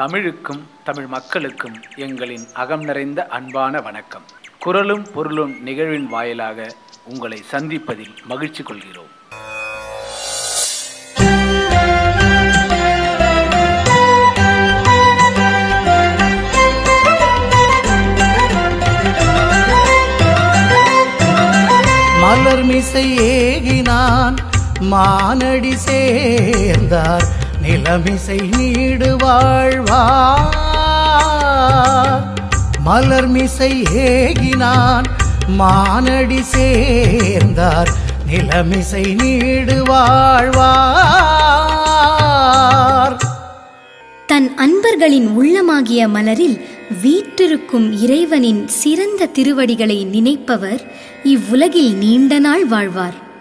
தமிழுக்கும் தமிழ் மக்களுக்கும் எங்களின் அகம் நிறைந்த அன்பான வணக்கம் குரலும் பொருளும் நிகழ்வின் வாயிலாக உங்களை சந்திப்பதில் மகிழ்ச்சி கொள்கிறோம் மலர் மிசை ஏகினான் மானடி சேர்ந்தார் நிலமிசை நீடு வாழ்வார் மலர் மிசை ஏகினான் மானடி சேர்ந்தார் நிலமிசை நீடு வாழ்வார் தன் அன்பர்களின் உள்ளமாகிய மலரில் வீற்றிருக்கும் இறைவனின் சிறந்த திருவடிகளை நினைப்பவர் இவ்வுலகில் நீண்ட நாள் வாழ்வார்